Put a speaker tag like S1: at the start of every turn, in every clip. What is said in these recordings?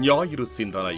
S1: ஞாயிறு சிந்தனை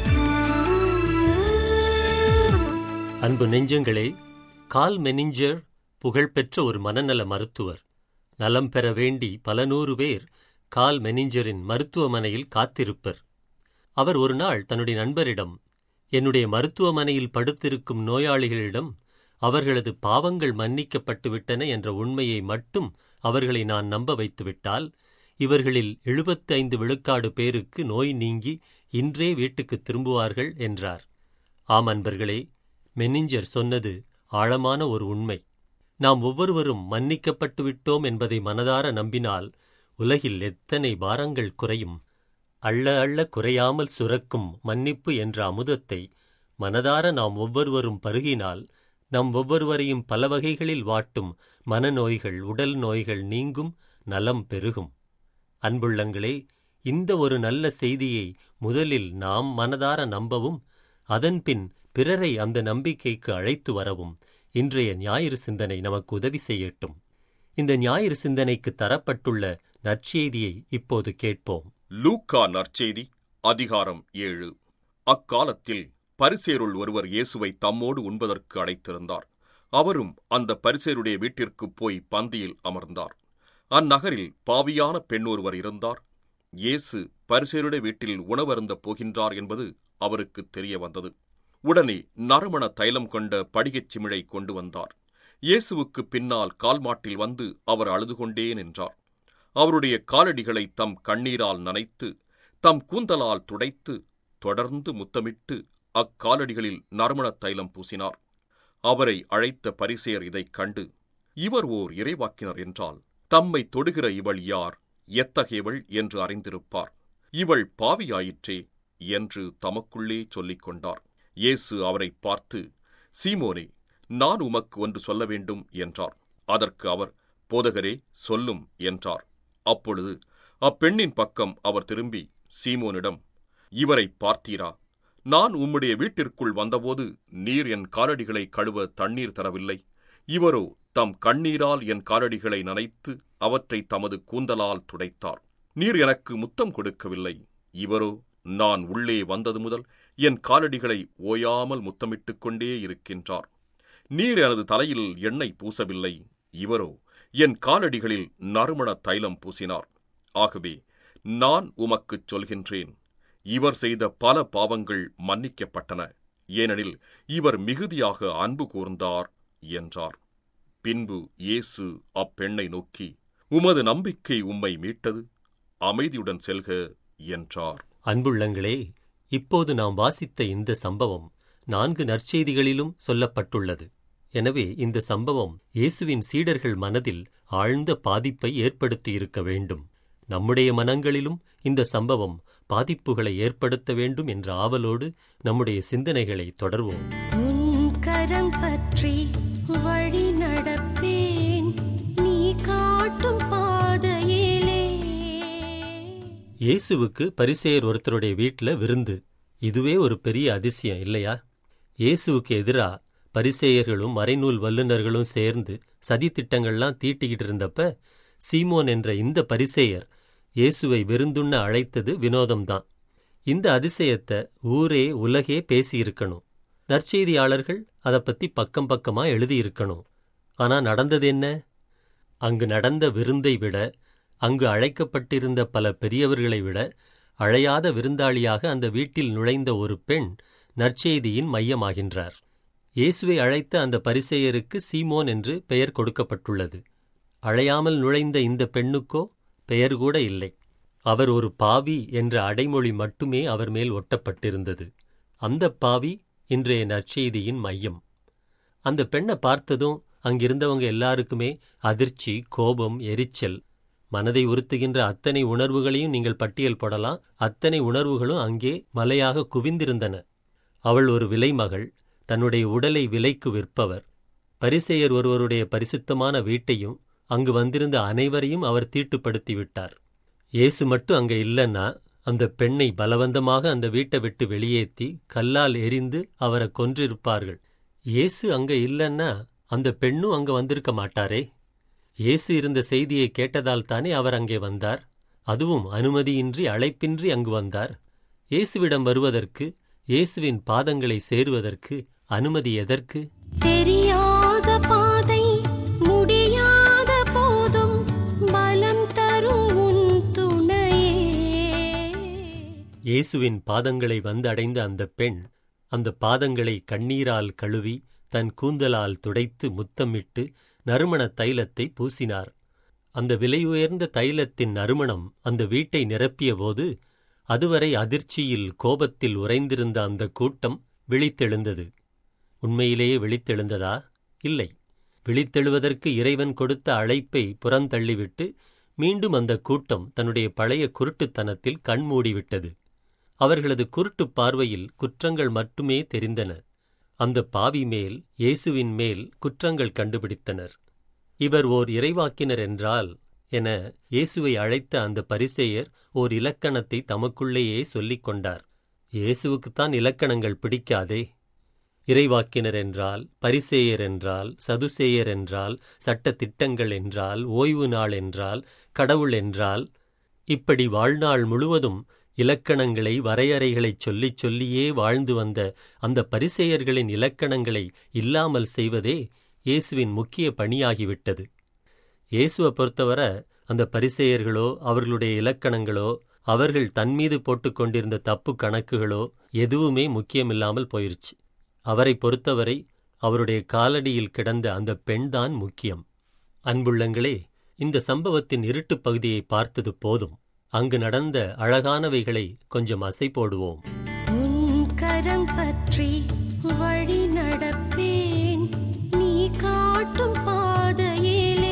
S2: அன்பு நெஞ்சங்களே கால் மெனிஞ்சர் புகழ்பெற்ற ஒரு மனநல மருத்துவர் நலம் பெற வேண்டி பல நூறு பேர் கால் மெனிஞ்சரின் மருத்துவமனையில் காத்திருப்பர் அவர் ஒரு நாள் தன்னுடைய நண்பரிடம் என்னுடைய மருத்துவமனையில் படுத்திருக்கும் நோயாளிகளிடம் அவர்களது பாவங்கள் மன்னிக்கப்பட்டு விட்டன என்ற உண்மையை மட்டும் அவர்களை நான் நம்ப வைத்துவிட்டால் இவர்களில் எழுபத்தைந்து விழுக்காடு பேருக்கு நோய் நீங்கி இன்றே வீட்டுக்கு திரும்புவார்கள் என்றார் ஆம் அன்பர்களே மெனிஞ்சர் சொன்னது ஆழமான ஒரு உண்மை நாம் ஒவ்வொருவரும் மன்னிக்கப்பட்டு விட்டோம் என்பதை மனதார நம்பினால் உலகில் எத்தனை பாரங்கள் குறையும் அள்ள அள்ள குறையாமல் சுரக்கும் மன்னிப்பு என்ற அமுதத்தை மனதார நாம் ஒவ்வொருவரும் பருகினால் நம் ஒவ்வொருவரையும் பல வகைகளில் வாட்டும் மனநோய்கள் உடல் நோய்கள் நீங்கும் நலம் பெருகும் அன்புள்ளங்களே இந்த ஒரு நல்ல செய்தியை முதலில் நாம் மனதார நம்பவும் அதன்பின் பிறரை அந்த நம்பிக்கைக்கு அழைத்து வரவும் இன்றைய ஞாயிறு சிந்தனை நமக்கு உதவி செய்யட்டும் இந்த ஞாயிறு சிந்தனைக்கு தரப்பட்டுள்ள நற்செய்தியை இப்போது கேட்போம்
S1: லூக்கா நற்செய்தி அதிகாரம் ஏழு அக்காலத்தில் பரிசேருள் ஒருவர் இயேசுவை தம்மோடு உண்பதற்கு அழைத்திருந்தார் அவரும் அந்த பரிசேருடைய வீட்டிற்குப் போய் பந்தியில் அமர்ந்தார் அந்நகரில் பாவியான பெண் ஒருவர் இருந்தார் இயேசு பரிசேருடைய வீட்டில் உணவருந்தப் போகின்றார் என்பது அவருக்கு தெரிய வந்தது உடனே நறுமண தைலம் கொண்ட படிகச் சிமிழை கொண்டு வந்தார் இயேசுவுக்கு பின்னால் கால்மாட்டில் வந்து அவர் அழுது கொண்டே நின்றார் அவருடைய காலடிகளை தம் கண்ணீரால் நனைத்து தம் கூந்தலால் துடைத்து தொடர்ந்து முத்தமிட்டு அக்காலடிகளில் நறுமண தைலம் பூசினார் அவரை அழைத்த பரிசேர் இதைக் கண்டு இவர் ஓர் இறைவாக்கினர் என்றால் தம்மை தொடுகிற இவள் யார் எத்தகையவள் என்று அறிந்திருப்பார் இவள் பாவியாயிற்றே என்று தமக்குள்ளே சொல்லிக் கொண்டார் இயேசு அவரை பார்த்து சீமோனே நான் உமக்கு ஒன்று சொல்ல வேண்டும் என்றார் அதற்கு அவர் போதகரே சொல்லும் என்றார் அப்பொழுது அப்பெண்ணின் பக்கம் அவர் திரும்பி சீமோனிடம் இவரை பார்த்தீரா நான் உம்முடைய வீட்டிற்குள் வந்தபோது நீர் என் காலடிகளை கழுவ தண்ணீர் தரவில்லை இவரோ தம் கண்ணீரால் என் காலடிகளை நனைத்து அவற்றை தமது கூந்தலால் துடைத்தார் நீர் எனக்கு முத்தம் கொடுக்கவில்லை இவரோ நான் உள்ளே வந்தது முதல் என் காலடிகளை ஓயாமல் முத்தமிட்டுக் கொண்டே இருக்கின்றார் நீர் எனது தலையில் எண்ணெய் பூசவில்லை இவரோ என் காலடிகளில் நறுமண தைலம் பூசினார் ஆகவே நான் உமக்குச் சொல்கின்றேன் இவர் செய்த பல பாவங்கள் மன்னிக்கப்பட்டன ஏனெனில் இவர் மிகுதியாக அன்பு கூர்ந்தார் என்றார் பின்பு இயேசு அப்பெண்ணை நோக்கி உமது நம்பிக்கை உம்மை மீட்டது அமைதியுடன் செல்க என்றார்
S2: அன்புள்ளங்களே இப்போது நாம் வாசித்த இந்த சம்பவம் நான்கு நற்செய்திகளிலும் சொல்லப்பட்டுள்ளது எனவே இந்த சம்பவம் இயேசுவின் சீடர்கள் மனதில் ஆழ்ந்த பாதிப்பை ஏற்படுத்தியிருக்க வேண்டும் நம்முடைய மனங்களிலும் இந்த சம்பவம் பாதிப்புகளை ஏற்படுத்த வேண்டும் என்ற ஆவலோடு நம்முடைய சிந்தனைகளை தொடர்வோம்
S3: உன் கரம் பற்றி வழி நடப்பேன் நீ காட்டும் பாதையிலே
S2: இயேசுவுக்கு பரிசேயர் ஒருத்தருடைய வீட்ல விருந்து இதுவே ஒரு பெரிய அதிசயம் இல்லையா இயேசுவுக்கு எதிரா பரிசேயர்களும் மறைநூல் வல்லுநர்களும் சேர்ந்து சதி திட்டங்கள்லாம் தீட்டிக்கிட்டு இருந்தப்ப சீமோன் என்ற இந்த பரிசேயர் இயேசுவை விருந்துண்ண அழைத்தது வினோதம்தான் இந்த அதிசயத்தை ஊரே உலகே பேசியிருக்கணும் நற்செய்தியாளர்கள் அதை பத்தி பக்கம் பக்கமா எழுதியிருக்கணும் ஆனா நடந்தது என்ன அங்கு நடந்த விருந்தை விட அங்கு அழைக்கப்பட்டிருந்த பல பெரியவர்களை விட அழையாத விருந்தாளியாக அந்த வீட்டில் நுழைந்த ஒரு பெண் நற்செய்தியின் மையமாகின்றார் இயேசுவை அழைத்த அந்த பரிசேயருக்கு சீமோன் என்று பெயர் கொடுக்கப்பட்டுள்ளது அழையாமல் நுழைந்த இந்த பெண்ணுக்கோ பெயர் கூட இல்லை அவர் ஒரு பாவி என்ற அடைமொழி மட்டுமே அவர் மேல் ஒட்டப்பட்டிருந்தது அந்த பாவி இன்றைய நற்செய்தியின் மையம் அந்த பெண்ணை பார்த்ததும் அங்கிருந்தவங்க எல்லாருக்குமே அதிர்ச்சி கோபம் எரிச்சல் மனதை உறுத்துகின்ற அத்தனை உணர்வுகளையும் நீங்கள் பட்டியல் போடலாம் அத்தனை உணர்வுகளும் அங்கே மலையாக குவிந்திருந்தன அவள் ஒரு விலைமகள் தன்னுடைய உடலை விலைக்கு விற்பவர் பரிசேயர் ஒருவருடைய பரிசுத்தமான வீட்டையும் அங்கு வந்திருந்த அனைவரையும் அவர் தீட்டுப்படுத்தி விட்டார் இயேசு மட்டும் அங்க இல்லைன்னா அந்த பெண்ணை பலவந்தமாக அந்த வீட்டை விட்டு வெளியேற்றி கல்லால் எரிந்து அவரை கொன்றிருப்பார்கள் இயேசு அங்க இல்லைன்னா அந்த பெண்ணும் அங்க வந்திருக்க மாட்டாரே இயேசு இருந்த செய்தியை கேட்டதால் தானே அவர் அங்கே வந்தார் அதுவும் அனுமதியின்றி அழைப்பின்றி அங்கு வந்தார் இயேசுவிடம் வருவதற்கு இயேசுவின் பாதங்களை சேருவதற்கு அனுமதி எதற்கு
S3: தெரியாத பாதை முடியாத போதும் பலம் தரும் உன் துணையே
S2: இயேசுவின் பாதங்களை வந்தடைந்த அந்த பெண் அந்த பாதங்களை கண்ணீரால் கழுவி தன் கூந்தலால் துடைத்து முத்தமிட்டு நறுமண தைலத்தை பூசினார் அந்த விலையுயர்ந்த தைலத்தின் நறுமணம் அந்த வீட்டை நிரப்பியபோது அதுவரை அதிர்ச்சியில் கோபத்தில் உறைந்திருந்த அந்த கூட்டம் விழித்தெழுந்தது உண்மையிலேயே விழித்தெழுந்ததா இல்லை விழித்தெழுவதற்கு இறைவன் கொடுத்த அழைப்பை புறந்தள்ளிவிட்டு மீண்டும் அந்த கூட்டம் தன்னுடைய பழைய குருட்டுத்தனத்தில் கண்மூடிவிட்டது அவர்களது குருட்டுப் பார்வையில் குற்றங்கள் மட்டுமே தெரிந்தன அந்த பாவி மேல் இயேசுவின் மேல் குற்றங்கள் கண்டுபிடித்தனர் இவர் ஓர் இறைவாக்கினர் என்றால் என இயேசுவை அழைத்த அந்த பரிசேயர் ஓர் இலக்கணத்தை தமக்குள்ளேயே சொல்லிக் கொண்டார் இயேசுவுக்குத்தான் இலக்கணங்கள் பிடிக்காதே இறைவாக்கினர் என்றால் பரிசேயர் என்றால் சதுசேயர் என்றால் சட்ட திட்டங்கள் என்றால் ஓய்வு நாள் என்றால் கடவுள் என்றால் இப்படி வாழ்நாள் முழுவதும் இலக்கணங்களை வரையறைகளைச் சொல்லிச் சொல்லியே வாழ்ந்து வந்த அந்த பரிசேயர்களின் இலக்கணங்களை இல்லாமல் செய்வதே இயேசுவின் முக்கிய பணியாகிவிட்டது இயேசுவை பொறுத்தவரை அந்த பரிசேயர்களோ அவர்களுடைய இலக்கணங்களோ அவர்கள் தன்மீது போட்டுக்கொண்டிருந்த தப்பு கணக்குகளோ எதுவுமே முக்கியமில்லாமல் போயிருச்சு அவரை பொறுத்தவரை அவருடைய காலடியில் கிடந்த அந்த பெண்தான் முக்கியம் அன்புள்ளங்களே இந்த சம்பவத்தின் இருட்டுப் பகுதியை பார்த்தது போதும் அங்கு நடந்த அழகானவைகளை கொஞ்சம் அசை போடுவோம்
S3: உன் கரம் பற்றி வழி நடப்பேன் நீ காட்டும் பாதையிலே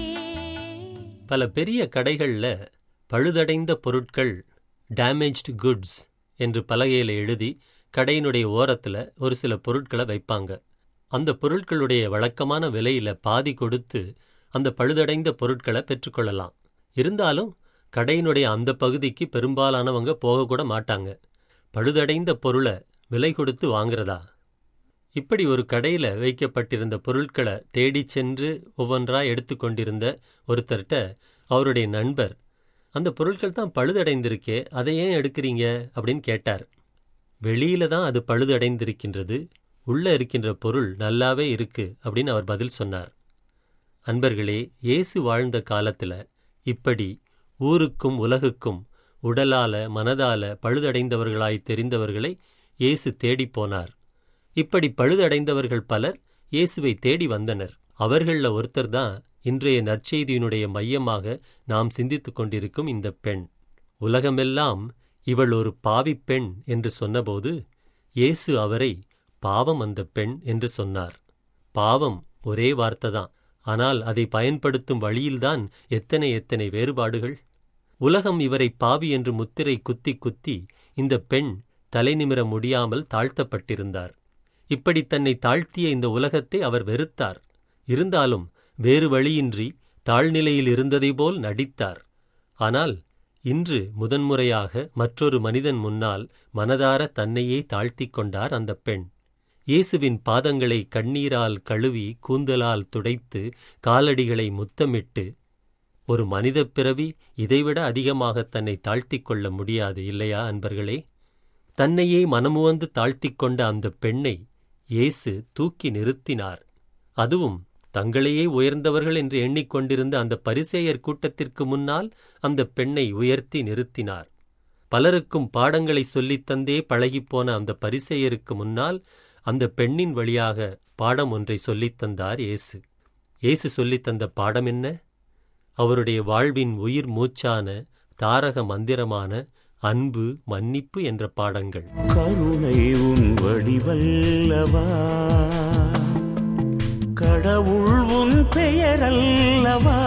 S2: பல பெரிய கடைகள்ல பழுதடைந்த பொருட்கள் டேமேஜ்டு குட்ஸ் என்று பலகையில எழுதி கடையினுடைய ஓரத்துல ஒரு சில பொருட்களை வைப்பாங்க அந்த பொருட்களுடைய வழக்கமான விலையில பாதி கொடுத்து அந்த பழுதடைந்த பொருட்களை பெற்றுக்கொள்ளலாம் இருந்தாலும் கடையினுடைய அந்த பகுதிக்கு பெரும்பாலானவங்க போகக்கூட மாட்டாங்க பழுதடைந்த பொருளை விலை கொடுத்து வாங்குறதா இப்படி ஒரு கடையில வைக்கப்பட்டிருந்த பொருட்களை தேடிச் சென்று ஒவ்வொன்றா எடுத்துக்கொண்டிருந்த ஒருத்தர்கிட்ட அவருடைய நண்பர் அந்த பொருட்கள் தான் பழுதடைந்திருக்கே அதை ஏன் எடுக்கிறீங்க அப்படின்னு கேட்டார் வெளியில தான் அது பழுதடைந்திருக்கின்றது உள்ள இருக்கின்ற பொருள் நல்லாவே இருக்கு அப்படின்னு அவர் பதில் சொன்னார் அன்பர்களே இயேசு வாழ்ந்த காலத்துல இப்படி ஊருக்கும் உலகுக்கும் உடலால மனதால பழுதடைந்தவர்களாய் தெரிந்தவர்களை இயேசு தேடிப் போனார் இப்படி பழுதடைந்தவர்கள் பலர் இயேசுவை தேடி வந்தனர் அவர்கள ஒருத்தர் தான் இன்றைய நற்செய்தியினுடைய மையமாக நாம் சிந்தித்துக் கொண்டிருக்கும் இந்த பெண் உலகமெல்லாம் இவள் ஒரு பாவிப் பெண் என்று சொன்னபோது இயேசு அவரை பாவம் அந்த பெண் என்று சொன்னார் பாவம் ஒரே வார்த்தை தான் ஆனால் அதை பயன்படுத்தும் வழியில்தான் எத்தனை எத்தனை வேறுபாடுகள் உலகம் இவரை பாவி என்று முத்திரை குத்தி குத்தி இந்த பெண் தலைநிமிர முடியாமல் தாழ்த்தப்பட்டிருந்தார் இப்படி தன்னை தாழ்த்திய இந்த உலகத்தை அவர் வெறுத்தார் இருந்தாலும் வேறு வழியின்றி தாழ்நிலையில் இருந்ததை போல் நடித்தார் ஆனால் இன்று முதன்முறையாக மற்றொரு மனிதன் முன்னால் மனதார தன்னையே தாழ்த்திக் கொண்டார் அந்த பெண் இயேசுவின் பாதங்களை கண்ணீரால் கழுவி கூந்தலால் துடைத்து காலடிகளை முத்தமிட்டு ஒரு மனிதப் பிறவி இதைவிட அதிகமாக தன்னை தாழ்த்திக் கொள்ள முடியாது இல்லையா அன்பர்களே தன்னையே மனமுவந்து தாழ்த்திக் கொண்ட அந்த பெண்ணை இயேசு தூக்கி நிறுத்தினார் அதுவும் தங்களையே உயர்ந்தவர்கள் என்று எண்ணிக்கொண்டிருந்த அந்த பரிசேயர் கூட்டத்திற்கு முன்னால் அந்த பெண்ணை உயர்த்தி நிறுத்தினார் பலருக்கும் பாடங்களை சொல்லித் தந்தே பழகிப்போன அந்த பரிசேயருக்கு முன்னால் அந்த பெண்ணின் வழியாக பாடம் ஒன்றை சொல்லித் தந்தார் இயேசு இயேசு சொல்லித் தந்த பாடம் என்ன அவருடைய வாழ்வின் உயிர் மூச்சான தாரக மந்திரமான அன்பு மன்னிப்பு என்ற பாடங்கள்
S4: கருணை உன் வடிவல்லவா கடவுள் உன் பெயரல்லவா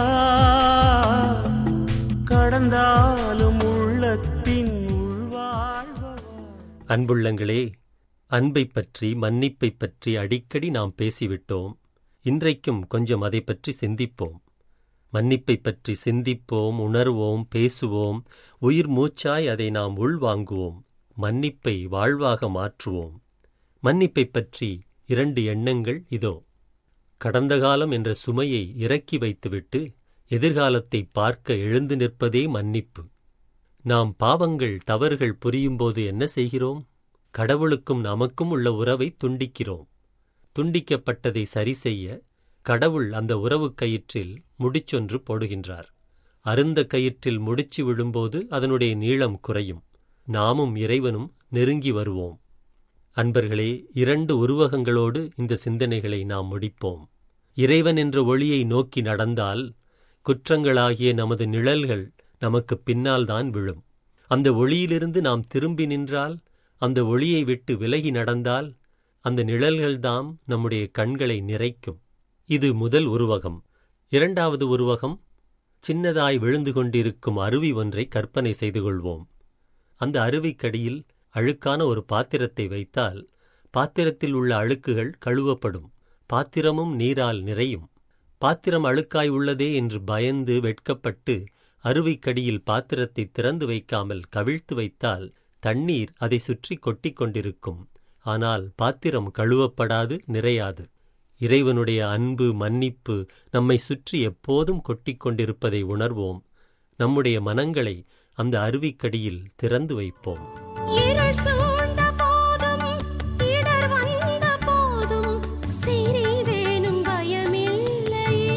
S4: கடந்தாலும் உள்ளத்தின் உள்வாழ்வா
S2: அன்புள்ளங்களே அன்பைப் பற்றி மன்னிப்பைப் பற்றி அடிக்கடி நாம் பேசிவிட்டோம் இன்றைக்கும் கொஞ்சம் அதைப் பற்றி சிந்திப்போம் மன்னிப்பைப் பற்றி சிந்திப்போம் உணர்வோம் பேசுவோம் உயிர் மூச்சாய் அதை நாம் உள்வாங்குவோம் மன்னிப்பை வாழ்வாக மாற்றுவோம் மன்னிப்பைப் பற்றி இரண்டு எண்ணங்கள் இதோ கடந்த காலம் என்ற சுமையை இறக்கி வைத்துவிட்டு எதிர்காலத்தை பார்க்க எழுந்து நிற்பதே மன்னிப்பு நாம் பாவங்கள் தவறுகள் புரியும்போது என்ன செய்கிறோம் கடவுளுக்கும் நமக்கும் உள்ள உறவை துண்டிக்கிறோம் துண்டிக்கப்பட்டதை சரி செய்ய கடவுள் அந்த உறவு கயிற்றில் முடிச்சொன்று போடுகின்றார் அருந்த கயிற்றில் முடிச்சு விழும்போது அதனுடைய நீளம் குறையும் நாமும் இறைவனும் நெருங்கி வருவோம் அன்பர்களே இரண்டு உருவகங்களோடு இந்த சிந்தனைகளை நாம் முடிப்போம் இறைவன் என்ற ஒளியை நோக்கி நடந்தால் குற்றங்களாகிய நமது நிழல்கள் நமக்கு பின்னால்தான் விழும் அந்த ஒளியிலிருந்து நாம் திரும்பி நின்றால் அந்த ஒளியை விட்டு விலகி நடந்தால் அந்த நிழல்கள்தாம் நம்முடைய கண்களை நிறைக்கும் இது முதல் உருவகம் இரண்டாவது உருவகம் சின்னதாய் விழுந்து கொண்டிருக்கும் அருவி ஒன்றை கற்பனை செய்து கொள்வோம் அந்த அருவிக்கடியில் அழுக்கான ஒரு பாத்திரத்தை வைத்தால் பாத்திரத்தில் உள்ள அழுக்குகள் கழுவப்படும் பாத்திரமும் நீரால் நிறையும் பாத்திரம் அழுக்காய் உள்ளதே என்று பயந்து வெட்கப்பட்டு அருவிக்கடியில் பாத்திரத்தை திறந்து வைக்காமல் கவிழ்த்து வைத்தால் தண்ணீர் அதை சுற்றி கொட்டிக் கொண்டிருக்கும் ஆனால் பாத்திரம் கழுவப்படாது நிறையாது இறைவனுடைய அன்பு மன்னிப்பு நம்மை சுற்றி எப்போதும் கொட்டிக் கொண்டிருப்பதை உணர்வோம் நம்முடைய மனங்களை அந்த அருவிக்கடியில் திறந்து வைப்போம்
S3: இருள் சூழ்ந்த போதும் இடர் வந்த போதும் சிறிதேனும் பயமில்லையே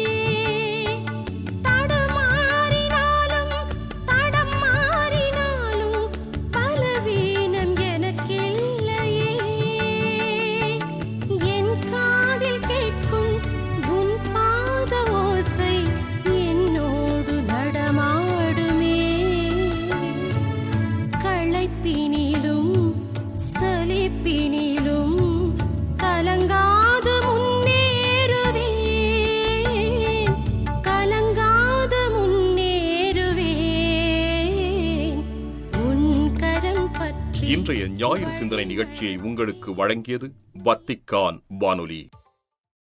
S3: தடுமாறினாலும் தடம் மாறினாலும் பலவீனம் எனக்கில்லையே என் காதில் கேட்கும் உன் பாத ஓசை என்னோடு நடமாடுமே களைப்பினிலும் சலிப்பினிலும் கலங்காது முன்னேறுவேன் கலங்காது முன்னேறுவேன் உன் கரம் பற்றி
S1: இன்றைய ஞாயிறு சிந்தனை நிகழ்ச்சியை உங்களுக்கு வழங்கியது வத்திக்கான் வானொலி